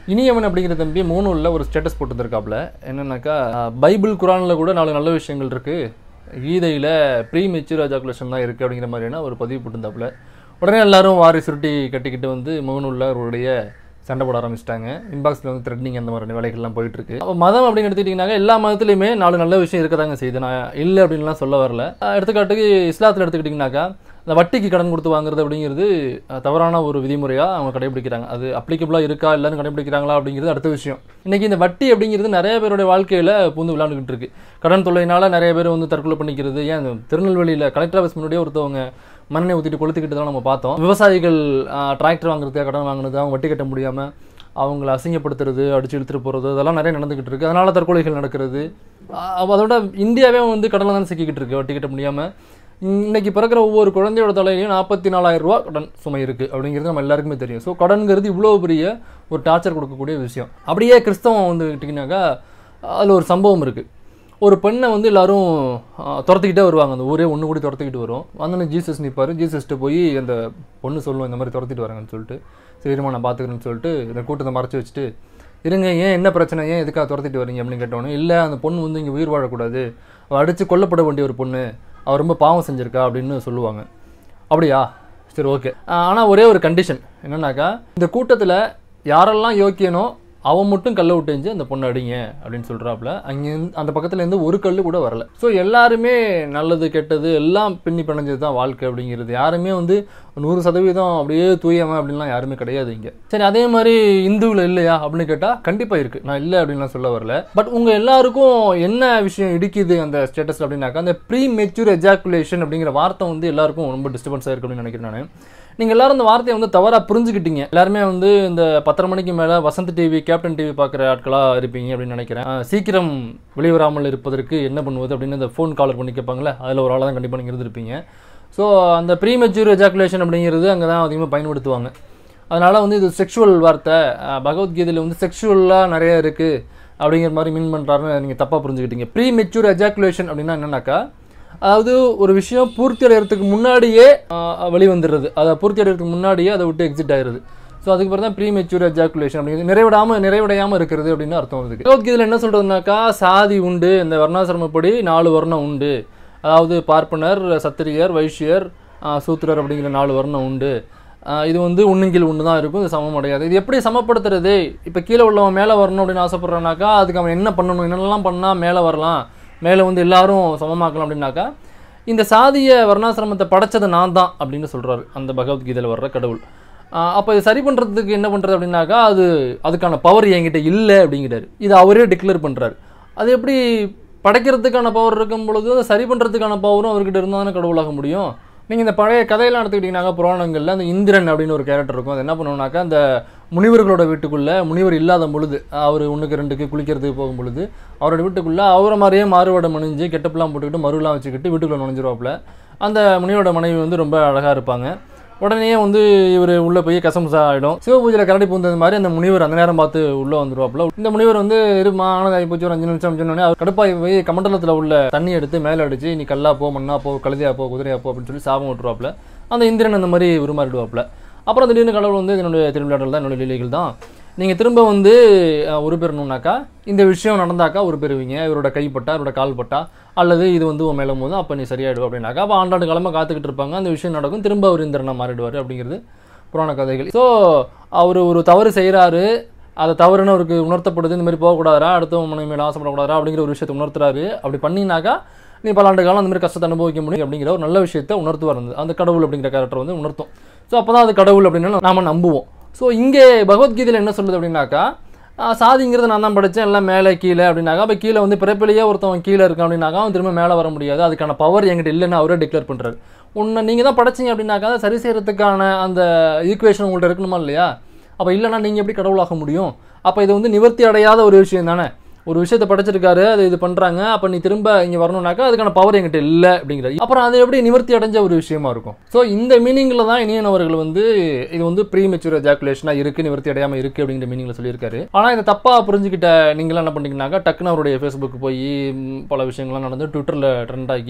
இனியவன் அப்படிங்கிற தம்பி மூணுல ஒரு ஸ்டேட்டஸ் போட்டுருக்காப்புல என்னன்னாக்கா அஹ், பைபிள் குரானில் கூட நாலு நல்ல விஷயங்கள் இருக்கு கீதையில் ப்ரீ மெச்சூர் எஜாகுலேஷன் தான் இருக்குது அப்படிங்கிற மாதிரியான ஒரு பதிவு போட்டிருந்தாப்புல உடனே எல்லாரும் வாரி சுருட்டி கட்டிக்கிட்டு வந்து மௌனுள்ள அவருடைய சண்டை போட ஆரம்பிச்சிட்டாங்க இன்பாக்ஸில் வந்து த்ரெட்னிங் அந்த மாதிரி வேலைகள்லாம் போயிட்டு இருக்கு அப்போ மதம் அப்படின்னு எடுத்துக்கிட்டிங்கனாக்கா எல்லா மதத்துலையுமே நாலு நல்ல விஷயம் இருக்கதாங்க செய்யுது நான் இல்லை அப்படின்லாம் சொல்ல வரல அஹ் எடுத்துக்காட்டுக்கு இஸ்லாத்தில் எடுத்துக்கிட்டிங்கனாக்கா இந்த வட்டிக்கு கடன் கொடுத்து வாங்குறது அப்படிங்கிறது அஹ், தவறான ஒரு விதிமுறையாக அவங்க கடைபிடிக்கிறாங்க அது அப்ளிகபிளாக இருக்கா இல்லைன்னு கடைபிடிக்கிறாங்களா அப்படிங்கிறது அடுத்த விஷயம் இன்னைக்கு இந்த வட்டி அப்படிங்கிறது நிறைய பேருடைய வாழ்க்கையில் பூந்து விளையாண்டுக்கிட்டு இருக்கு கடன் தொல்லையினால நிறைய பேர் வந்து தற்கொலை பண்ணிக்கிறது ஏன் இந்த திருநெல்வேலியில் கலெக்டர் ஆஃபீஸ் முன்னாடியே ஒருத்தவங்க மண்ணை ஊற்றிட்டு கொளுத்திக்கிட்டு தான் நம்ம பார்த்தோம் விவசாயிகள் டிராக்டர் வாங்குறதுக்கு கடன் வாங்கினது அவங்க வட்டி கட்ட முடியாமல் அவங்கள அசிங்கப்படுத்துறது அடிச்சு இழுத்துட்டு போகிறது இதெல்லாம் நிறைய நடந்துக்கிட்டு இருக்கு அதனால தற்கொலைகள் நடக்கிறது அஹ் அதோட இந்தியாவே வந்து கடனில் தான் சிக்கிக்கிட்டு இருக்கு வட்டி கட்ட முடியாமல் இன்னைக்கு பிறக்கிற ஒவ்வொரு குழந்தையோட தலையிலையும் நாற்பத்தி நாலாயிரம் ரூபா கடன் சுமை இருக்குது அப்படிங்கிறது நம்ம எல்லாருக்குமே தெரியும் ஸோ கடன்கிறது இவ்வளோ பெரிய ஒரு டார்ச்சர் கொடுக்கக்கூடிய விஷயம் அப்படியே கிறிஸ்தவம் வந்து கிட்டிங்கனாக்கா அதில் ஒரு சம்பவம் இருக்குது ஒரு பெண்ணை வந்து எல்லாரும் ஆஹ், துரத்திக்கிட்டே வருவாங்க அந்த ஊரே ஒன்று கூடி துரத்திக்கிட்டு வரும் வந்தோடனே ஜீசஸ் நிற்பார் ஜீசஸ்ட்டு போய் அந்த பொண்ணு சொல்லுவோம் இந்த மாதிரி துரத்திட்டு வராங்கன்னு சொல்லிட்டு சரிம்மா நான் பார்த்துக்கிறேன்னு சொல்லிட்டு இந்த கூட்டத்தை மறைச்சி வச்சுட்டு இருங்க ஏன் என்ன பிரச்சனை ஏன் எதுக்காக துரத்திட்டு வரீங்க அப்படின்னு கேட்டோன்னே இல்லை அந்த பொண்ணு வந்து இங்கே உயிர் வாழக்கூடாது அவள் அடித்து கொல்லப்பட வேண்டிய ஒரு பொண்ணு அவள் ரொம்ப பாவம் செஞ்சிருக்கா அப்படின்னு சொல்லுவாங்க அப்படியா சரி ஓகே ஆனால் ஒரே ஒரு கண்டிஷன் என்னன்னாக்கா இந்த கூட்டத்தில் யாரெல்லாம் யோக்கியனோ அவன் மட்டும் கல்லை விட்டுஞ்சு அந்த பொண்ணை அடிங்க அப்படின்னு சொல்கிறாப்புல அங்கே அந்த பக்கத்துல இருந்து ஒரு கல் கூட வரல ஸோ எல்லாருமே நல்லது கெட்டது எல்லாம் பின்னி பிணைஞ்சது தான் வாழ்க்கை அப்படிங்கிறது யாருமே வந்து நூறு சதவீதம் அப்படியே தூயவன் அப்படின்லாம் யாருமே கிடையாது இங்கே சரி அதே மாதிரி இந்துவில் இல்லையா அப்படின்னு கேட்டால் கண்டிப்பாக இருக்குது நான் இல்லை அப்படின்லாம் சொல்ல வரல பட் உங்கள் எல்லாருக்கும் என்ன விஷயம் இடிக்குது அந்த ஸ்டேட்டஸ் அப்படின்னாக்கா அந்த ப்ரீ மெச்சூர் எஜாக்குலேஷன் அப்படிங்கிற வார்த்தை வந்து எல்லாருக்கும் ரொம்ப டிஸ்டர்பன்ஸாக இருக்கு அப்படின்னு நினைக்கிறேன் நான் நீங்கள் எல்லாரும் இந்த வார்த்தையை வந்து தவறாக புரிஞ்சுக்கிட்டீங்க எல்லாருமே வந்து இந்த பத்தரை மணிக்கு மேலே வசந்த் டிவி கேப்டன் டிவி பார்க்குற ஆட்களாக இருப்பீங்க அப்படின்னு நினைக்கிறேன் ஆஹ் சீக்கிரம் வெளிவராமல் இருப்பதற்கு என்ன பண்ணுவது அப்படின்னு இந்த ஃபோன் காலர் பண்ணி கேட்பாங்களே அதில் ஒரு ஆளாக தான் கண்டிப்பாக நீங்கள் இருந்திருப்பீங்க ஸோ அந்த ப்ரீமெச்சூர் எஜாக்குலேஷன் அப்படிங்கிறது அங்கே தான் அதிகமாக பயன்படுத்துவாங்க அதனால் வந்து இது செக்ஷுவல் வார்த்தை ஆஹ் பகவத்கீதையில் வந்து செக்ஷுவலாக நிறைய இருக்குது அப்படிங்கிற மாதிரி மீன் பண்ணுறாருன்னு நீங்கள் தப்பாக புரிஞ்சுக்கிட்டீங்க ப்ரீ மெச்சூர் எஜாக்குலேஷன் அப்படின்னா என்னன்னாக்கா அதாவது ஒரு விஷயம் பூர்த்தி அடைகிறதுக்கு முன்னாடியே ஆஹ், வெளிவந்துடுறது அதை பூர்த்தி அடைகிறதுக்கு முன்னாடியே அதை விட்டு எக்ஸிட் ஆயிருது ஸோ அதுக்கு பிறகு தான் ப்ரீ மெச்சூர் எஜாக்குலேஷன் அப்படிங்கிறது நிறைவிடாமல் நிறைவடையாமல் இருக்கிறது அப்படின்னு அர்த்தம் இதுக்கு பகவத்கீதையில் என்ன சொல்கிறதுனாக்கா சாதி உண்டு இந்த வர்ணாசிரமப்படி நாலு வர்ணம் உண்டு அதாவது பார்ப்பனர் சத்திரியர் வைஷ்யர் ஆஹ், சூத்திரர் அப்படிங்கிற நாலு வர்ணம் உண்டு ஆஹ், இது வந்து ஒண்ணுங்கில் ஒன்று தான் இருக்கும் இது சமம் அடையாது இது எப்படி சமப்படுத்துறது இப்போ கீழே உள்ளவன் மேலே வரணும் அப்படின்னு ஆசைப்படுறானாக்கா அதுக்கு அவன் என்ன பண்ணணும் என்னென்னலாம் பண்ணால் மேலே வரலாம் மேலே வந்து எல்லாரும் சமமாக்கலாம் அப்படின்னாக்கா இந்த சாதிய வர்ணாசிரமத்தை படைச்சது நான் தான் அப்படின்னு சொல்றாரு அந்த பகவத்கீதையில் வர்ற கடவுள் அப்போ இது சரி பண்ணுறதுக்கு என்ன பண்ணுறது அப்படின்னாக்கா அது அதுக்கான பவர் என்கிட்ட இல்லை அப்படிங்கிறாரு இது அவரே டிக்ளேர் பண்ணுறாரு அது எப்படி படைக்கிறதுக்கான பவர் இருக்கும் பொழுது அதை சரி பண்ணுறதுக்கான பவரும் அவர்கிட்ட இருந்தால் தானே கடவுளாக முடியும் நீங்கள் இந்த பழைய கதையெல்லாம் எடுத்துக்கிட்டிங்கனாக்கா புராணங்களில் அந்த இந்திரன் அப்படின்னு ஒரு கேரக்டர் இருக்கும் அது என்ன பண்ணுவோம்னாக்கா அந்த முனிவர்களோட வீட்டுக்குள்ளே முனிவர் இல்லாத பொழுது அவர் ஒன்றுக்கு ரெண்டுக்கு குளிக்கிறதுக்கு போகும் பொழுது அவரோட வீட்டுக்குள்ளே அவரை மாதிரியே மாறுவேடம் அணிஞ்சு கெட்டப்லாம் போட்டுக்கிட்டு மறுலாம் வச்சுக்கிட்டு வீட்டுக்குள்ளே நுழைஞ்சிருவாப்புல அந்த முனிவரோட மனைவி வந்து ரொம்ப அழகாக இருப்பாங்க உடனே வந்து இவர் உள்ளே போய் கசமுசா ஆகிடும் சிவபூஜையில் கரடி பூந்தது மாதிரி அந்த முனிவர் அந்த நேரம் பார்த்து உள்ளே வந்துருவாப்புல இந்த முனிவர் வந்து இருமா ஆனதாகி போச்சு ஒரு அஞ்சு நிமிஷம் சொன்னோடனே அவர் கடுப்பாகி போய் கமண்டலத்தில் உள்ள தண்ணி எடுத்து மேலே அடிச்சு நீ கல்லா போ மண்ணா போ கழுதையா போ குதிரையா போ அப்படின்னு சொல்லி சாபம் விட்டுருவாப்புல அந்த இந்திரன் அந்த மாதிரி உருமாறிடுவாப்புல அப்புறம் திடீர்னு கடவுள் வந்து என்னுடைய திருவிழாக்கள் தான் என்னுடைய லீலைகள் தான் நீங்கள் திரும்ப வந்து அஹ், உருப்பெறணும்னாக்கா இந்த விஷயம் நடந்தாக்கா உருப்பெறுவீங்க இவரோட கைப்பட்டா இவரோட கால் பட்டா அல்லது இது வந்து உன் மேலும் போது அப்போ நீ சரியாயிடுவ அப்படின்னாக்கா அப்போ ஆண்டாண்டு காலமாக காத்துக்கிட்டு இருப்பாங்க அந்த விஷயம் நடக்கும் திரும்ப அவர் இந்திரனா மாறிடுவார் அப்படிங்கிறது புராண கதைகள் ஸோ அவர் ஒரு தவறு செய்கிறாரு அதை தவறுன்னு அவருக்கு உணர்த்தப்படுது இந்த மாதிரி போகக்கூடாதா அடுத்தவங்க மனைவி மேலே ஆசைப்படக்கூடாதா அப்படிங்கிற ஒரு விஷயத்தை உணர்த்துறாரு அப்படி பண்ணினாக்கா நீ பல்லாண்டு காலம் அந்த மாதிரி கஷ்டத்தை அனுபவிக்க முடியும் அப்படிங்கிற ஒரு நல்ல விஷயத்தை உணர்த்துவார் அந்த- அந்த கடவுள் அப்படிங்கிற கேரக்டர் வந்து உணர்த்தும் ஸோ அப்போ தான் அது கடவுள் அப்படின்னு நாம நம்புவோம் ஸோ இங்கே பகவத்கீதையில் என்ன சொல்லுது அப்படின்னாக்கா ஆஹ் சாதிங்கிறது நான் தான் படித்தேன் எல்லாம் மேலே கீழே அப்படின்னாக்கா அப்போ கீழே வந்து பிறப்பிலேயே ஒருத்தவன் கீழே இருக்கான் அப்படின்னாக்கா அவன் திரும்ப மேலே வர முடியாது அதுக்கான பவர் என்கிட்ட இல்லைன்னு அவரே டிக்ளேர் பண்ணுறாரு உன்னை நீங்கள் தான் படைச்சீங்க அப்படின்னாக்கா அதை சரி செய்யறதுக்கான அந்த ஈக்குவேஷன் உங்கள்கிட்ட இருக்கணுமா இல்லையா அப்போ இல்லைன்னா நீங்கள் எப்படி கடவுளாக முடியும் அப்போ இது வந்து நிவர்த்தி அடையாத ஒரு விஷயம் தானே ஒரு விஷயத்தை படைச்சிருக்காரு அது இது பண்ணுறாங்க அப்போ நீ திரும்ப இங்கே வரணும்னாக்கா அதுக்கான பவர் என்கிட்ட இல்லை அப்படிங்கிறாரு அப்புறம் அது எப்படி நிவர்த்தி அடைஞ்ச ஒரு விஷயமா இருக்கும் ஸோ இந்த மீனிங்கில் தான் இனியன் அவர்கள் வந்து இது வந்து ப்ரீ மெச்சூர் எஜாக்குலேஷனாக இருக்குது நிவர்த்தி அடையாமல் இருக்குது அப்படிங்கிற மீனிங்கில் சொல்லியிருக்காரு ஆனால் இதை தப்பாக புரிஞ்சுக்கிட்ட நீங்களாம் என்ன பண்ணீங்கன்னாக்கா டக்குன்னு அவருடைய ஃபேஸ்புக் போய் ம், பல விஷயங்கள்லாம் நடந்து ட்விட்டரில் ட்ரெண்ட் ஆகி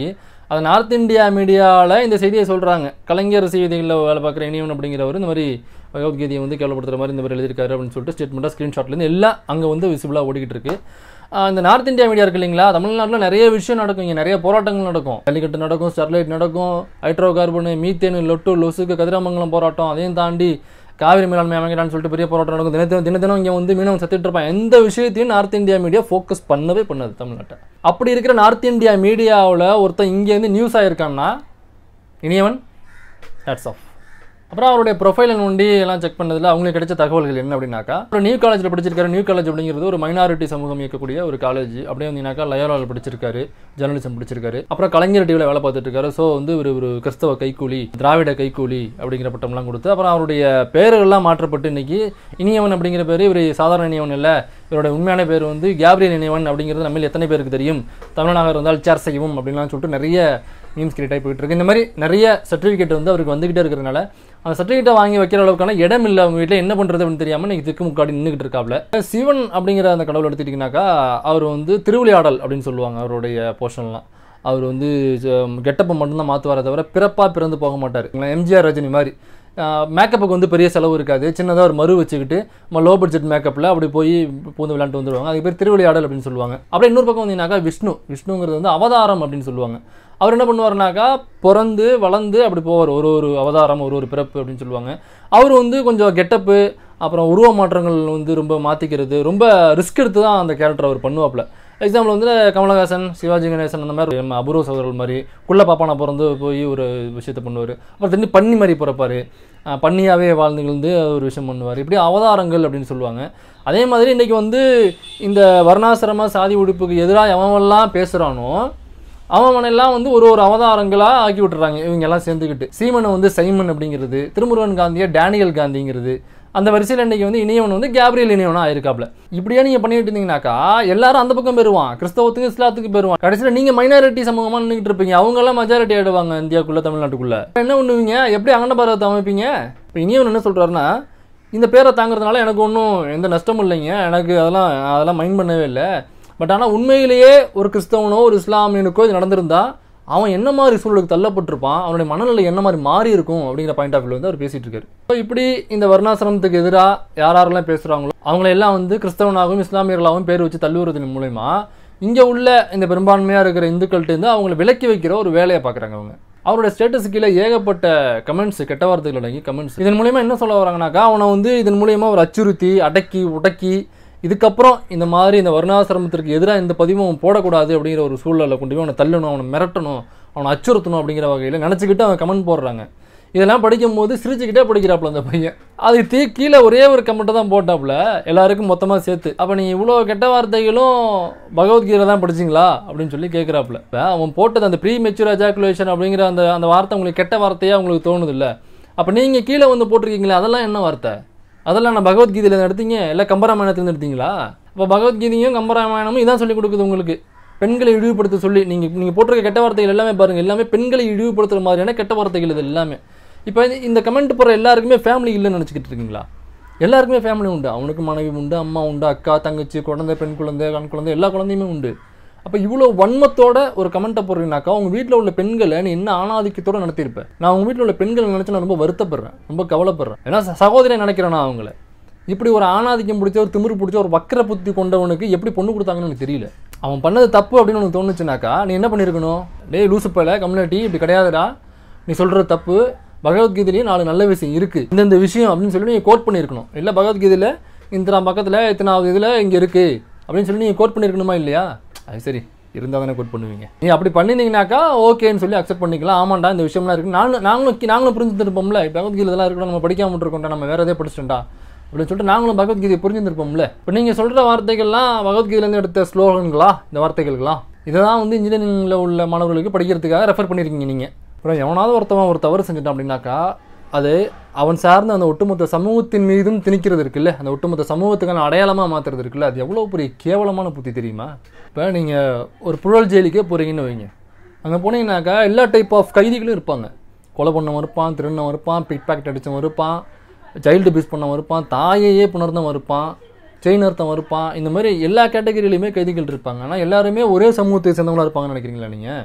அது நார்த் இந்தியா மீடியாவில் இந்த செய்தியை சொல்கிறாங்க கலைஞர் செய்திகளில் வேலை பார்க்குற இனியவன் அப்படிங்கிறவர் இந்த மாதிரி பகவத்கீதையை வந்து கேவலப்படுத்துற மாதிரி இந்த மாதிரி எழுதியிருக்காரு அப்படின்னு சொல்லிட்டு ஸ்டேட்மெண்ட்டாக ஸ்க்ரீன்ஷாட்லேருந்து எல்லாம் அங்கே வந்து விசிபிளாக ஓடிக்கிட்டு இருக்கு ஆஹ் இந்த நார்த் இந்தியா மீடியா இருக்கு இல்லைங்களா தமிழ்நாட்டில் நிறைய விஷயம் நடக்கும் இங்கே நிறைய போராட்டங்கள் நடக்கும் ஜல்லிக்கட்டு நடக்கும் ஸ்டெர்லைட் நடக்கும் ஹைட்ரோ கார்பனு மீத்தேனு லொட்டு லொசுக்கு கதிராமங்கலம் போராட்டம் அதையும் தாண்டி காவிரி மேலாண்மை அமைக்கிறான்னு சொல்லிட்டு பெரிய போராட்டம் நடக்கும் தினத்தினம் தின தினம் இங்கே வந்து மீனவன் செத்துட்டு இருப்பான் எந்த விஷயத்தையும் நார்த் இந்தியா மீடியா ஃபோக்கஸ் பண்ணவே பண்ணாது தமிழ்நாட்டை அப்படி இருக்கிற நார்த் இந்தியா மீடியாவில் ஒருத்தன் இங்கேருந்து நியூஸ் ஆயிருக்கான்னா இனியவன் ஹேட்ஸ் ஆஃப் அப்புறம் அவருடைய ப்ரொஃபைலை நோண்டி எல்லாம் செக் பண்ணதில் அவங்களுக்கு கிடைச்ச தகவல்கள் என்ன அப்படின்னாக்கா அப்புறம் நியூ காலேஜில் படிச்சிருக்காரு நியூ காலேஜ் அப்படிங்கிறது ஒரு மைனாரிட்டி சமூகம் இயக்கக்கூடிய ஒரு காலேஜ் அப்படியே வந்தீங்கன்னாக்கா லயோலாவில் படிச்சிருக்காரு ஜெர்னலிசம் படிச்சிருக்காரு அப்புறம் கலைஞர் டிவியில் வேலை பார்த்துட்டு இருக்காரு ஸோ வந்து ஒரு ஒரு கிறிஸ்தவ கைக்கூலி திராவிட கைக்கூலி அப்படிங்கிற பட்டம்லாம் கொடுத்து அப்புறம் அவருடைய பேர்கள்லாம் மாற்றப்பட்டு இன்னைக்கு இனியவன் அப்படிங்கிற பேர் இவர் சாதாரண இனியவன் இல்லை இவரோட உண்மையான பேர் வந்து கேப்ரியல் இனியவன் அப்படிங்கிறது நம்ம எத்தனை பேருக்கு தெரியும் தமிழனாக இருந்தால் சேர் செய்யவும் அப்படின்லாம் சொல்லிட்டு நிறைய மீம்ஸ் கிரியேட் ஆகி போயிட்டு இருக்கு இந்த மாதிரி நிறைய சர்டிஃபிகேட் வந்து அவருக்கு வந்துகிட்டே இருக்கிறனால அந்த சர்டிஃபிகேட்டை வாங்கி வைக்கிற அளவுக்கான இடம் இல்லை அவங்க வீட்டில் என்ன பண்ணுறது அப்படின்னு தெரியாமல் இன்னைக்கு திக்கு முக்காடி நின்றுக்கிட்டு இருக்காப்ல சிவன் அப்படிங்கிற அந்த கடவுள் எடுத்துக்கிட்டிங்கனாக்கா அவர் வந்து திருவிளையாடல் அப்படின்னு சொல்லுவாங்க அவருடைய போர்ஷன்லாம் அவர் வந்து கெட்டப்பை மட்டும்தான் மாற்றுவாரே தவிர பிறப்பாக பிறந்து போக மாட்டார் எம்ஜிஆர் ரஜினி மாதிரி மேக்கப்புக்கு வந்து பெரிய செலவு இருக்காது சின்னதாக ஒரு மறு வச்சுக்கிட்டு நம்ம லோ பட்ஜெட் மேக்கப்பில் அப்படி போய் பூந்து விளையாண்டு வந்துடுவாங்க அதுக்கு பேர் திருவிளையாடல் அப்படின்னு சொல்லுவாங்க அப்படியே இன்னொரு பக்கம் வந்தீங்கன்னாக்கா விஷ்ணு விஷ்ணுங்கிறது வந்து அவதாரம் அப்படின்னு சொல்லுவாங்க அவர் என்ன பண்ணுவாருனாக்கா பிறந்து வளர்ந்து அப்படி போவார் ஒரு ஒரு அவதாரம் ஒரு ஒரு பிறப்பு அப்படின்னு சொல்லுவாங்க அவர் வந்து கொஞ்சம் கெட்டப்பு அப்புறம் உருவ மாற்றங்கள் வந்து ரொம்ப மாற்றிக்கிறது ரொம்ப ரிஸ்க் எடுத்து தான் அந்த கேரக்டர் அவர் பண்ணுவாப்புல எக்ஸாம்பிள் வந்து கமலஹாசன் சிவாஜி கணேசன் அந்த மாதிரி நம்ம அபூர்வ சகோதரர்கள் மாதிரி குள்ள பாப்பானா பிறந்து போய் ஒரு விஷயத்தை பண்ணுவார் அப்புறம் திரும்பி பன்னி மாதிரி பிறப்பார் பன்னியாகவே வாழ்ந்து விழுந்து ஒரு விஷயம் பண்ணுவார் இப்படி அவதாரங்கள் அப்படின்னு சொல்லுவாங்க அதே மாதிரி இன்றைக்கி வந்து இந்த வர்ணாசிரம சாதி உடுப்புக்கு எதிராக எவனெல்லாம் பேசுகிறானோ அவனெல்லாம் வந்து ஒரு ஒரு அவதாரங்களாக ஆக்கி விட்டுறாங்க இவங்க எல்லாம் சேர்ந்துக்கிட்டு சீமனை வந்து சைமன் அப்படிங்கிறது திருமுருகன் காந்தியை டேனியல் காந்திங்கிறது அந்த வரிசையில் இன்றைக்கி வந்து இனியவன் வந்து கேப்ரியல் இனியவனா ஆயிருக்காப்ல இப்படியே நீங்கள் பண்ணிட்டு இருந்தீங்கன்னாக்கா எல்லாரும் அந்த பக்கம் போயிருவான் கிறிஸ்தவத்துக்கு இஸ்லாத்துக்கு போயிருவான் கடைசியில் நீங்கள் மைனாரிட்டி சமூகமாக நின்றுட்டு இருப்பீங்க அவங்கெல்லாம் மெஜாரிட்டி ஆயிடுவாங்க இந்தியாக்குள்ளே தமிழ்நாட்டுக்குள்ளே என்ன பண்ணுவீங்க எப்படி அகண்ட பாரதத்தை அமைப்பீங்க இப்போ இனியவன் என்ன சொல்கிறாருன்னா இந்த பேரை தாங்கிறதுனால எனக்கு ஒன்றும் எந்த நஷ்டமும் இல்லைங்க எனக்கு அதெல்லாம் அதெல்லாம் மைண்ட் பண்ணவே இல்லை பட் ஆனால் உண்மையிலேயே ஒரு கிறிஸ்தவனோ ஒரு இஸ்லாமியனுக்கோ இது நடந்திருந்தா அவன் என்ன மாதிரி சூழலுக்கு தள்ளப்பட்டிருப்பான் அவனுடைய மனநிலை என்ன மாதிரி மாறி இருக்கும் அப்படிங்கிற பாயிண்ட் ஆஃப் வியூ வந்து அவர் பேசிட்டு இருக்காரு இப்போ இப்படி இந்த வர்ணாசிரமத்துக்கு எதிராக யார் யாரெல்லாம் பேசுகிறாங்களோ அவங்கள எல்லாம் வந்து கிறிஸ்தவனாகவும் இஸ்லாமியர்களாகவும் பேர் வச்சு தள்ளுவதன் மூலயமா இங்கே உள்ள இந்த பெரும்பான்மையாக இருக்கிற இந்துக்கள்கிட்ட அவங்கள விலக்கி வைக்கிற ஒரு வேலையை பார்க்குறாங்க அவங்க அவரோட ஸ்டேட்டஸ் கீழே ஏகப்பட்ட கமெண்ட்ஸ் கெட்ட வார்த்தைகள் அடங்கி கமெண்ட்ஸ் இதன் மூலயமா என்ன சொல்ல வராங்கனாக்கா அவனை வந்து இதன் மூலயமா ஒரு அச்சுறுத்தி அடக்கி உடக்கி இதுக்கப்புறம் இந்த மாதிரி இந்த வருணாசிரமத்திற்கு எதிராக இந்த பதிவும் அவன் போடக்கூடாது அப்படிங்கிற ஒரு சூழலில் கொண்டு போய் அவனை தள்ளணும் அவனை மிரட்டணும் அவனை அச்சுறுத்தணும் அப்படிங்கிற வகையில் நினச்சிக்கிட்டு அவன் கமெண்ட் போடுறாங்க இதெல்லாம் படிக்கும்போது சிரிச்சுக்கிட்டே படிக்கிறாப்புல அந்த பையன் அது தீ கீழே ஒரே ஒரு கமெண்ட்டை தான் போட்டாப்புல எல்லாருக்கும் மொத்தமாக சேர்த்து அப்போ நீ இவ்வளோ கெட்ட வார்த்தைகளும் பகவத்கீதை தான் படிச்சிங்களா அப்படின்னு சொல்லி கேட்குறாப்புல இப்போ அவன் போட்டது அந்த ப்ரீ மெச்சூர் எஜாக்குலேஷன் அப்படிங்கிற அந்த அந்த வார்த்தை உங்களுக்கு கெட்ட வார்த்தையாக உங்களுக்கு தோணுது இல்லை அப்போ நீங்கள் கீழே வந்து போட்டிருக்கீங்களே அதெல்லாம் என்ன வார்த்தை அதெல்லாம் நான் பகவத்கீதையில் எடுத்தீங்க இல்லை கம்பராமாயணத்துலேருந்து எடுத்தீங்களா அப்போ பகவத்கீதையும் கம்பராமாயணமும் இதான் சொல்லி கொடுக்குது உங்களுக்கு பெண்களை இழிவுபடுத்த சொல்லி நீங்கள் நீங்கள் போட்டிருக்க கெட்ட வார்த்தைகள் எல்லாமே பாருங்கள் எல்லாமே பெண்களை இழிவுபடுத்துகிற மாதிரியான கெட்ட வார்த்தைகள் இது எல்லாமே இப்போ இந்த கமெண்ட் போடுற எல்லாருக்குமே ஃபேமிலி இல்லைன்னு நினச்சிக்கிட்டு இருக்கீங்களா எல்லாருக்குமே ஃபேமிலி உண்டு அவனுக்கு மனைவி உண்டு அம்மா உண்டு அக்கா தங்கச்சி குழந்தை பெண் குழந்தை கண் குழந்தை எல்லா குழந்தையுமே உண்டு அப்போ இவ்வளோ வன்மத்தோட ஒரு கமெண்ட்டை போடுறீங்கனாக்கா உங்கள் வீட்டில் உள்ள பெண்களை நீ என்ன ஆணாதிக்கத்தோட நடத்தியிருப்பேன் நான் உங்கள் வீட்டில் உள்ள பெண்களை நினச்சி நான் ரொம்ப வருத்தப்படுறேன் ரொம்ப கவலைப்படுறேன் ஏன்னா சகோதரியை நினைக்கிறேன் நான் அவங்கள இப்படி ஒரு ஆணாதிக்கம் பிடிச்ச ஒரு திமிரு பிடிச்ச ஒரு வக்கர புத்தி கொண்டவனுக்கு எப்படி பொண்ணு கொடுத்தாங்கன்னு எனக்கு தெரியல அவன் பண்ணது தப்பு அப்படின்னு உனக்கு தோணுச்சுனாக்கா நீ என்ன பண்ணியிருக்கணும் டேய் லூசுப்பல கம்யூனிட்டி இப்படி கிடையாதுடா நீ சொல்கிறது தப்பு பகவத்கீதையிலேயும் நாலு நல்ல விஷயம் இருக்குது இந்தந்த விஷயம் அப்படின்னு சொல்லி நீங்கள் கோட் பண்ணியிருக்கணும் இல்லை பகவத்கீதையில் இந்த பக்கத்தில் இத்தனாவது இதில் இங்கே இருக்குது அப்படின்னு சொல்லி நீங்கள் கோட் பண்ணியிருக்கணுமா இல்லையா அது சரி இருந்தால் தானே கோட் பண்ணுவீங்க நீ அப்படி பண்ணியிருந்தீங்கனாக்கா ஓகேன்னு சொல்லி அக்செப்ட் பண்ணிக்கலாம் ஆமாண்டா இந்த விஷயம்லாம் இருக்குது நானும் நாங்களும் நாங்களும் புரிஞ்சுருப்போம்ல பகவத்கீதை இதெல்லாம் இருக்கணும் நம்ம படிக்காம இருக்கோம்டா நம்ம வேறு எதே படிச்சிட்டோம்டா அப்படின்னு சொல்லிட்டு நாங்களும் பகவத்கீதையை புரிஞ்சுருப்போம்ல இப்போ நீங்கள் சொல்கிற வார்த்தைகள்லாம் பகவத்கீதையிலேருந்து எடுத்த ஸ்லோகங்களா இந்த வார்த்தைகளுக்கெல்லாம் இதை தான் வந்து இன்ஜினியரிங்கில் உள்ள மாணவர்களுக்கு படிக்கிறதுக்காக ரெஃபர் பண்ணியிருக்கீங்க நீங்கள் அப்புறம் எவனாவது ஒருத்தவன் ஒரு தவறு செஞ்சுட்டான் அப்படின்னாக்கா அது அவன் சார்ந்த அந்த ஒட்டுமொத்த சமூகத்தின் மீதும் திணிக்கிறது இருக்குல்ல அந்த ஒட்டுமொத்த சமூகத்துக்கான அடையாளமாக மாற்றுறது இருக்குல்ல அது எவ்வளோ பெரிய கேவலமான புத்தி தெரியுமா இப்போ நீங்கள் ஒரு புழல் ஜெயிலுக்கே போகிறீங்கன்னு வைங்க அங்கே போனீங்கன்னாக்கா எல்லா டைப் ஆஃப் கைதிகளும் இருப்பாங்க கொலை பண்ணவன் இருப்பான் திருண்ணவன் இருப்பான் பிக் பாக்கெட் அடித்தவன் இருப்பான் சைல்டு பீஸ் பண்ணவன் இருப்பான் தாயையே புணர்ந்தவன் இருப்பான் செயின் அர்த்தம் இருப்பான் இந்த மாதிரி எல்லா கேட்டகரியிலையுமே கைதிகள் இருப்பாங்க ஆனால் எல்லாருமே ஒரே சமூகத்தை சேர்ந்தவங்களா இருப்பாங்கன்னு நினைக்கிறீங்களா நீங்கள்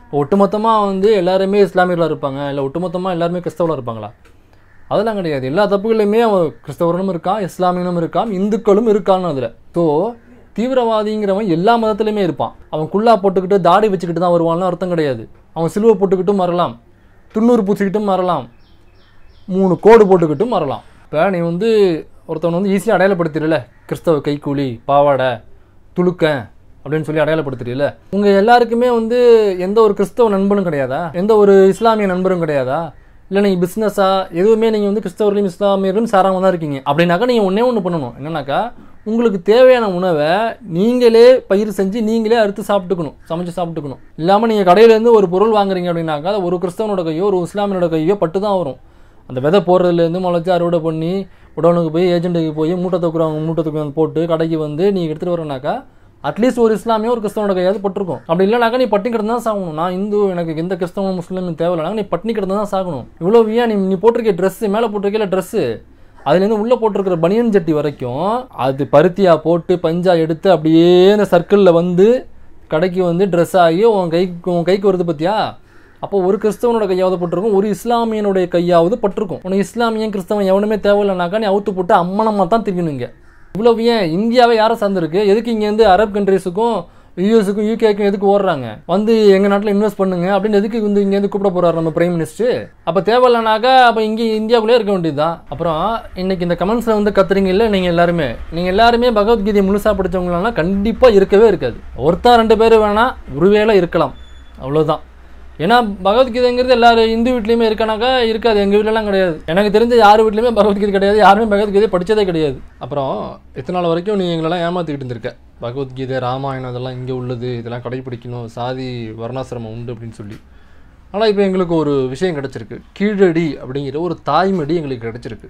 ஒட்டுமொத்தமாக வந்து எல்லாருமே இஸ்லாமியர்களாக இருப்பாங்க இல்லை ஒட்டுமொத்தமாக எல்லாருமே கிறிஸ்தவர்களாக இருப்பாங்களா அதெல்லாம் கிடையாது எல்லா தப்புகளையுமே அவன் கிறிஸ்தவர்களும் இருக்கான் இஸ்லாமியனும் இருக்கான் இந்துக்களும் இருக்கான்னு அதில் ஸோ தீவிரவாதிங்கிறவன் எல்லா மதத்துலையுமே இருப்பான் அவன் குல்லா போட்டுக்கிட்டு தாடி வச்சுக்கிட்டு தான் வருவான்னு அர்த்தம் கிடையாது அவன் சிலுவை போட்டுக்கிட்டும் வரலாம் துண்ணூறு பூச்சிக்கிட்டும் வரலாம் மூணு கோடு போட்டுக்கிட்டும் வரலாம் இப்போ நீ வந்து ஒருத்தவன் வந்து ஈஸியாக அடையாளப்படுத்திடல கிறிஸ்தவ கைக்கூலி பாவாடை துளுக்கன் அப்படின்னு சொல்லி அடையாளப்படுத்துறீல உங்கள் எல்லாருக்குமே வந்து எந்த ஒரு கிறிஸ்தவ நண்பனும் கிடையாதா எந்த ஒரு இஸ்லாமிய நண்பரும் கிடையாதா இல்லை நீங்கள் பிஸ்னஸா எதுவுமே நீங்கள் வந்து கிறிஸ்தவர்களையும் இஸ்லாமியர்களும் சாராம தான் இருக்கீங்க அப்படின்னாக்கா நீங்கள் ஒன்றே ஒன்று பண்ணணும் என்னன்னாக்கா உங்களுக்கு தேவையான உணவை நீங்களே பயிர் செஞ்சு நீங்களே அறுத்து சாப்பிட்டுக்கணும் சமைச்சு சாப்பிட்டுக்கணும் இல்லாமல் நீங்கள் கடையிலேருந்து ஒரு பொருள் வாங்குறீங்க அப்படின்னாக்கா அது ஒரு கிறிஸ்தவனோட கையோ ஒரு இஸ்லாமியனோட கையோ பட்டு தான் வரும் அந்த விதை போடுறதுலேருந்து முளைச்சி அறுவடை பண்ணி உடனுக்கு போய் ஏஜென்ட்டுக்கு போய் மூட்டை தூக்குறவங்க மூட்டை தூக்கு வந்து போட்டு கடைக்கு வந்து நீங்கள் எடுத்துகிட்டு வரனாக்கா அட்லீஸ்ட் ஒரு இஸ்லாமியோ ஒரு கிறிஸ்தவனோட கையாவது பட்டிருக்கும் அப்படி இல்லைனாக்கா நீ பட்டினி கிடந்து தான் சாகணும் நான் இந்து எனக்கு எந்த கிறிஸ்தவனும் முஸ்லீமும் தேவையில்லைனாக்கா நீ பட்டினி கிடந்து தான் சாகணும் இவ்வளோ ஏன் நீ நீ போட்டிருக்க ட்ரெஸ்ஸு மேலே போட்டிருக்கல ட்ரெஸ்ஸு அதுலேருந்து உள்ளே போட்டிருக்கிற பனியன் ஜட்டி வரைக்கும் அது பருத்தியா போட்டு பஞ்சா எடுத்து அப்படியே இந்த சர்க்கிளில் வந்து கடைக்கு வந்து ட்ரெஸ் ஆகி உன் கைக்கு உன் கைக்கு வருது பார்த்தியா அப்போ ஒரு கிறிஸ்தவனோட கையாவது பட்டிருக்கும் ஒரு இஸ்லாமியனுடைய கையாவது பட்டிருக்கும் உனக்கு இஸ்லாமியன் கிறிஸ்தவன் எவனுமே தேவையில்லைனாக்கா நீ அவுத்து போட்டு அம்மனமாக தான் திரிக்கணுங்க இவ்வளவு ஏன் இந்தியாவே யாரை சார்ந்திருக்கு எதுக்கு இங்கேருந்து அரப் கண்ட்ரீஸுக்கும் யூஎஸுக்கும் யூகேக்கும் எதுக்கு ஓடுறாங்க வந்து எங்கள் நாட்டில் இன்வெஸ்ட் பண்ணுங்க அப்படின்னு எதுக்கு வந்து இங்கேருந்து கூப்பிட போறாரு நம்ம பிரைம் மினிஸ்டர் அப்போ தேவையில்லைனாக்கா அப்போ இங்கே இந்தியாவுக்குள்ளே இருக்க வேண்டியதுதான் அப்புறம் இன்னைக்கு இந்த கமெண்ட்ஸில் வந்து கத்துறீங்க இல்லை நீங்கள் எல்லாருமே நீங்கள் எல்லாருமே பகவத்கீதையை முழுசாக படித்தவங்களாம் கண்டிப்பாக இருக்கவே இருக்காது ஒருத்தன் ரெண்டு பேர் வேணால் ஒருவேளை இருக்கலாம் அவ்வளோதான் ஏன்னா பகவத்கீதைங்கிறது எல்லாரும் இந்து வீட்லேயுமே இருக்கானாக்கா இருக்காது எங்கள் வீட்டிலலாம் கிடையாது எனக்கு தெரிஞ்ச யார் வீட்லையுமே பகவத்கீதை கிடையாது யாருமே பகவத்கீதை படித்ததே கிடையாது அப்புறம் இத்தனை நாள் வரைக்கும் நீ எங்களெல்லாம் ஏமாற்றிக்கிட்டு இருந்திருக்க பகவத்கீதை ராமாயணம் இதெல்லாம் இங்கே உள்ளது இதெல்லாம் கடைப்பிடிக்கணும் சாதி வர்ணாசிரமம் உண்டு அப்படின்னு சொல்லி ஆனால் இப்போ எங்களுக்கு ஒரு விஷயம் கிடச்சிருக்கு கீழடி அப்படிங்கிற ஒரு தாய்மடி எங்களுக்கு கிடச்சிருக்கு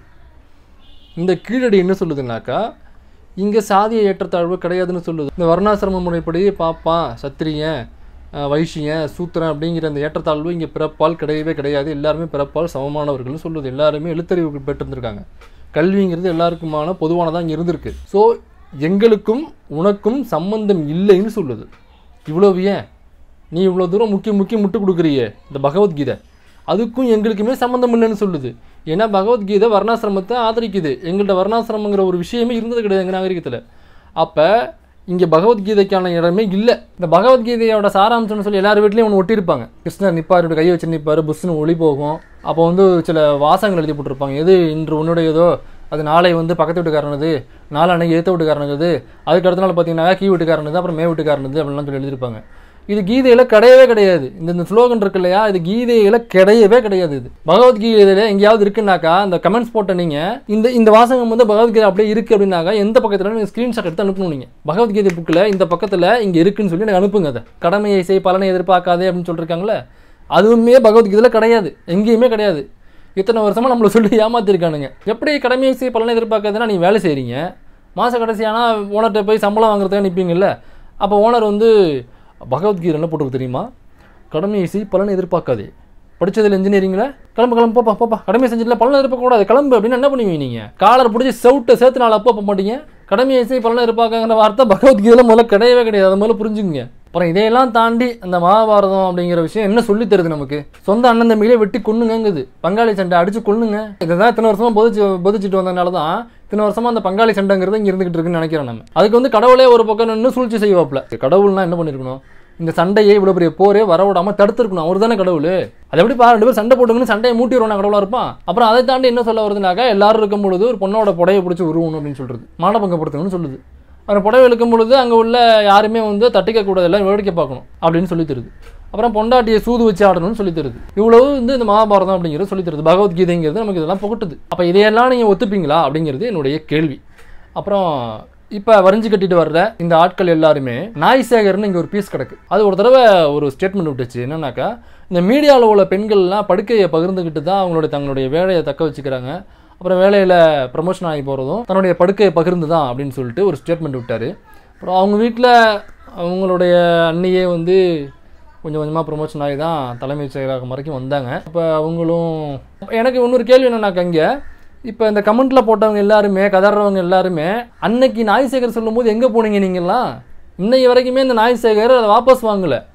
இந்த கீழடி என்ன சொல்லுதுன்னாக்கா இங்கே சாதிய ஏற்றத்தாழ்வு கிடையாதுன்னு சொல்லுது இந்த வர்ணாசிரம முறைப்படி பாப்பான் சத்திரியன் அஹ், வைஷ்யன் சூத்திரன் அப்படிங்கிற அந்த ஏற்றத்தாழ்வு இங்கே பிறப்பால் கிடையவே கிடையாது எல்லாருமே பிறப்பால் சமமானவர்கள்னு சொல்லுது எல்லாருமே எழுத்தறிவு பெற்றிருந்திருக்காங்க கல்விங்கிறது எல்லாருக்குமான பொதுவானதாக இங்கே இருந்திருக்கு ஸோ எங்களுக்கும் உனக்கும் சம்பந்தம் இல்லைன்னு சொல்லுது இவ்வளவு ஏன் நீ இவ்வளோ தூரம் முக்கிய முக்கிய முட்டு கொடுக்குறியே இந்த பகவத்கீதை அதுக்கும் எங்களுக்குமே சம்மந்தம் இல்லைன்னு சொல்லுது ஏன்னா பகவத்கீதை வர்ணாசிரமத்தை ஆதரிக்குது எங்கள்கிட்ட வர்ணாசிரமங்கிற ஒரு விஷயமே இருந்தது கிடையாது எங்கள் நாகரிகத்தில் அப்போ இங்கே பகவத்கீதைக்கான இடமே இல்லை இந்த பகவத்கீதையோட சாராம்சம்னு சொல்லி எல்லார் வீட்லேயும் ஒன்று ஒட்டியிருப்பாங்க கிருஷ்ணர் நிற்பார் இப்படி கையை வச்சு நிற்பார் புஷ்னு ஒளி போகும் அப்போ வந்து சில வாசகங்கள் எழுதி போட்டிருப்பாங்க எது இன்று உன்னுடையதோ அது நாளை வந்து பக்கத்து வீட்டுக்காரனது நாளன்னைக்கு ஏற்ற வீட்டுக்காரனது அதுக்கு அடுத்த நாள் பார்த்தீங்கன்னா கீ வீட்டுக்காரனது அப்புறம் மே வீட்டுக்காரனது அப்படின்லாம் சொல்லி எழுதியிருப்பாங்க இது கீதையில கிடையவே கிடையாது இந்த இந்த ஸ்லோகன் இருக்கு இல்லையா இது கீதையில கிடையவே கிடையாது இது பகவத்கீதையில எங்கேயாவது இருக்குன்னாக்கா அந்த கமெண்ட்ஸ் போட்ட நீங்க இந்த இந்த வாசகம் வந்து பகவத்கீதை அப்படியே இருக்கு அப்படின்னாக்கா எந்த பக்கத்துல நீங்க ஸ்கிரீன்ஷாட் எடுத்து அனுப்பணும் நீங்க பகவத்கீதை புக்கில் இந்த பக்கத்துல இங்க இருக்குன்னு சொல்லி எனக்கு அனுப்புங்க அதை கடமையை செய் பலனை எதிர்பார்க்காதே அப்படின்னு சொல்லிருக்காங்களே அதுவுமே பகவத்கீதையில கிடையாது எங்கேயுமே கிடையாது இத்தனை வருஷமா நம்மளை சொல்லி ஏமாத்திருக்கானுங்க எப்படி கடமையை செய் பலனை எதிர்பார்க்காதுன்னா நீ வேலை செய்றீங்க மாச கடைசியானா ஓனர்கிட்ட போய் சம்பளம் வாங்குறதுக்காக நிற்பீங்கல்ல அப்போ ஓனர் வந்து பகவத்கீதை என்ன போட்டுருக்கு தெரியுமா கடமையை செய் பலனை எதிர்பார்க்காதே படிச்சதில் இன்ஜினியரிங்கில் கிளம்பு கிளம்பு போப்பா போப்பா கடமையை செஞ்சுட்டு பலனை எதிர்பார்க்கக்கூடாது கிளம்பு அப்படின்னு என்ன பண்ணுவீங்க நீங்கள் காலரை பிடிச்சி செவுட்டை சேர்த்து நாள் அப்போ போக மாட்டீங்க கடமையை செய் பலனை எதிர்பார்க்காங்கிற வார்த்தை பகவத்கீதையில் முதல்ல கிடையவே கிடையாது அது முதல்ல புரிஞ்சுங்க அப்புறம் இதையெல்லாம் தாண்டி அந்த மகாபாரதம் அப்படிங்கிற விஷயம் என்ன சொல்லி தருது நமக்கு சொந்த அண்ணன் தம்பிகளே வெட்டி கொன்னுங்கங்குது பங்காளி சண்டை அடிச்சு கொல்லுங்க இதுதான் இத்தனை வருஷமா போதிச்சு போதிச்சுட்டு வந்தனால தான் இத்தனை வருஷமா அந்த பங்காளி சண்டைங்கிறது இங்க இருந்துகிட்டு இருக்குன்னு நினைக்கிறோம் நம்ம அதுக்கு வந்து கடவுளே ஒரு பக்கம் நின்று சூழ்ச்சி செய்வாப்ல கடவுள்னா என்ன பண்ணிருக்கணும் இந்த சண்டையை இவ்வளவு பெரிய போரே வர விடாம தடுத்திருக்கணும் அவர் தானே கடவுள் அது எப்படி பா ரெண்டு பேரும் சண்டை போட்டுங்கன்னு சண்டையை மூட்டி வருவானா கடவுளா இருப்பான் அப்புறம் அதை தாண்டி என்ன சொல்ல வருதுனாக்கா எல்லாரும் இருக்கும் பொழுது ஒரு பொண்ணோட புடையை பிடிச்சி உருவணும் அப்படின்னு சொல்றது மானபங்கப்படுத்தணும்னு சொல்லுது அவர் புடவை இழுக்கும் பொழுது அங்கே உள்ள யாருமே வந்து தட்டிக்க கூடாது எல்லாம் வேடிக்கை பார்க்கணும் அப்படின்னு சொல்லி தருது அப்புறம் பொண்டாட்டியை சூது வச்சு ஆடணும்னு சொல்லி தருது இவ்வளவு வந்து இந்த மகாபாரதம் அப்படிங்கிறது சொல்லி தருது பகவத்கீதைங்கிறது நமக்கு இதெல்லாம் புகட்டுது அப்போ இதையெல்லாம் நீங்கள் ஒத்துப்பீங்களா அப்படிங்கிறது என்னுடைய கேள்வி அப்புறம் இப்போ வரைஞ்சு கட்டிட்டு வர்ற இந்த ஆட்கள் எல்லாருமே நாய் சேகர்னு இங்கே ஒரு பீஸ் கிடக்கு அது ஒரு தடவை ஒரு ஸ்டேட்மெண்ட் விட்டுச்சு என்னன்னாக்கா இந்த மீடியாவில் உள்ள பெண்கள்லாம் படுக்கையை பகிர்ந்துக்கிட்டு தான் அவங்களுடைய தங்களுடைய வேலையை தக்க வச்சுக்கிறாங்க அப்புறம் வேலையில் ப்ரமோஷன் ஆகி போகிறதும் தன்னுடைய படுக்கையை பகிர்ந்து தான் அப்படின்னு சொல்லிட்டு ஒரு ஸ்டேட்மெண்ட் விட்டார் அப்புறம் அவங்க வீட்டில் அவங்களுடைய அண்ணியே வந்து கொஞ்சம் கொஞ்சமாக ப்ரொமோஷன் ஆகி தான் தலைமைச் செயலாளர் வரைக்கும் வந்தாங்க அப்போ அவங்களும் எனக்கு இன்னொரு கேள்வி என்னன்னாக்கா இங்கே இப்போ இந்த கமெண்ட்டில் போட்டவங்க எல்லாருமே கதறவங்க எல்லாருமே அன்னைக்கு நாய் சேகர் சொல்லும்போது எங்கே போனீங்க நீங்கள்லாம் இன்னைக்கு வரைக்குமே இந்த நாய் சேகர் அதை வாபஸ் வாங்கலை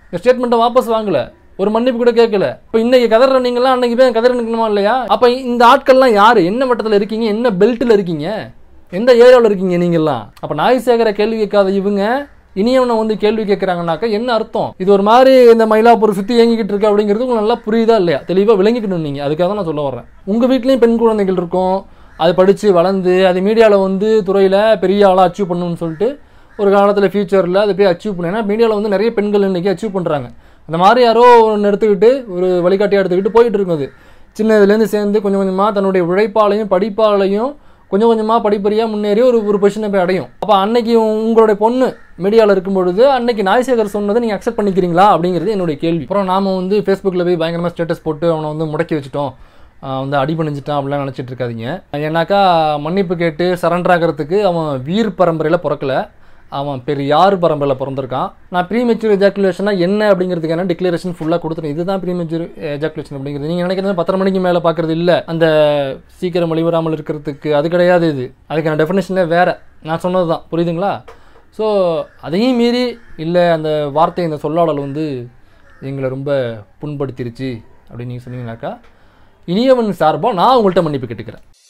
இந்த ஸ்டேட்மெண்ட்டை வாபஸ் வாங்கல ஒரு மன்னிப்பு கூட கேட்கல இப்போ இன்னைக்கு கதற நீங்களாம் அன்னைக்கு போய் கதற நிற்கணுமா இல்லையா அப்போ இந்த ஆட்கள்லாம் யாரு என்ன மட்டத்தில் இருக்கீங்க என்ன பெல்ட்டில் இருக்கீங்க எந்த ஏரியாவில் இருக்கீங்க நீங்கள்லாம் அப்போ நாய் சேகர கேள்வி கேட்காத இவங்க இனியவனை வந்து கேள்வி கேட்குறாங்கனாக்கா என்ன அர்த்தம் இது ஒரு மாதிரி இந்த மயிலாப்பூர் சுற்றி இயங்கிக்கிட்டு இருக்கு அப்படிங்கிறது உங்களுக்கு நல்லா புரியுதா இல்லையா தெளிவாக விளங்கிக்கணும் நீங்கள் அதுக்காக தான் நான் சொல்ல வர்றேன் உங்கள் வீட்லேயும் பெண் குழந்தைகள் இருக்கும் அது படித்து வளர்ந்து அது மீடியாவில் வந்து துறையில் பெரிய ஆளாக அச்சீவ் பண்ணணும்னு சொல்லிட்டு ஒரு காலத்தில் ஃபியூச்சரில் அதை போய் அச்சீவ் பண்ணேன் ஏன்னா மீடியாவில் வந்து நிறைய பெண்கள் இன்றைக்கி அச்சீவ் பண்ணுறாங்க அந்த மாதிரி யாரோ ஒன்று எடுத்துக்கிட்டு ஒரு வழிகாட்டியாக எடுத்துக்கிட்டு போயிட்டு இருக்குது சின்ன இதுலேருந்து சேர்ந்து கொஞ்சம் கொஞ்சமாக தன்னுடைய உழைப்பாலையும் படிப்பாலையும் கொஞ்சம் கொஞ்சமாக படிப்படியாக முன்னேறி ஒரு ஒரு பொசிஷனை போய் அடையும் அப்போ அன்னைக்கு உங்களுடைய பொண்ணு மீடியாவில் இருக்கும் பொழுது அன்னைக்கு நாய்சேகர் சொன்னதை நீங்கள் அக்செப்ட் பண்ணிக்கிறீங்களா அப்படிங்கிறது என்னுடைய கேள்வி அப்புறம் நாம வந்து ஃபேஸ்புக்கில் போய் பயங்கரமாக ஸ்டேட்டஸ் போட்டு அவனை வந்து முடக்கி வச்சுட்டோம் ஆஹ் வந்து அடி பண்ணிச்சிட்டான் அப்படிலாம் நினச்சிட்டு இருக்காதீங்க ஏன்னாக்கா மன்னிப்பு கேட்டு சரண்டர் ஆகிறதுக்கு அவன் வீர் பரம்பரையில் பிறக்கல அவன் பெரியார் பரம்பரையில் பிறந்திருக்கான் நான் ப்ரீமெச்சூர் எஜாக்குலேஷனா என்ன அப்படிங்கிறதுக்கான டிக்ளரேஷன் ஃபுல்லாக கொடுத்துருக்கேன் இதுதான் ப்ரீமெச்சூர் எஜாக்குலேஷன் அப்படிங்கிறது நீங்கள் நினைக்கிறது பத்தரை மணிக்கு மேலே பார்க்குறது இல்லை அந்த சீக்கிரம் வெளிவராமல் இருக்கிறதுக்கு அது கிடையாது இது அதுக்கான டெஃபினேஷனே வேறு நான் சொன்னது தான் புரியுதுங்களா ஸோ அதையும் மீறி இல்லை அந்த வார்த்தை இந்த சொல்லாடல் வந்து எங்களை ரொம்ப புண்படுத்திருச்சு அப்படின்னு நீங்கள் சொன்னீங்கன்னாக்கா இனியவன் சார்பாக நான் உங்கள்கிட்ட மன்னிப்பு கேட்டுக்கிறேன்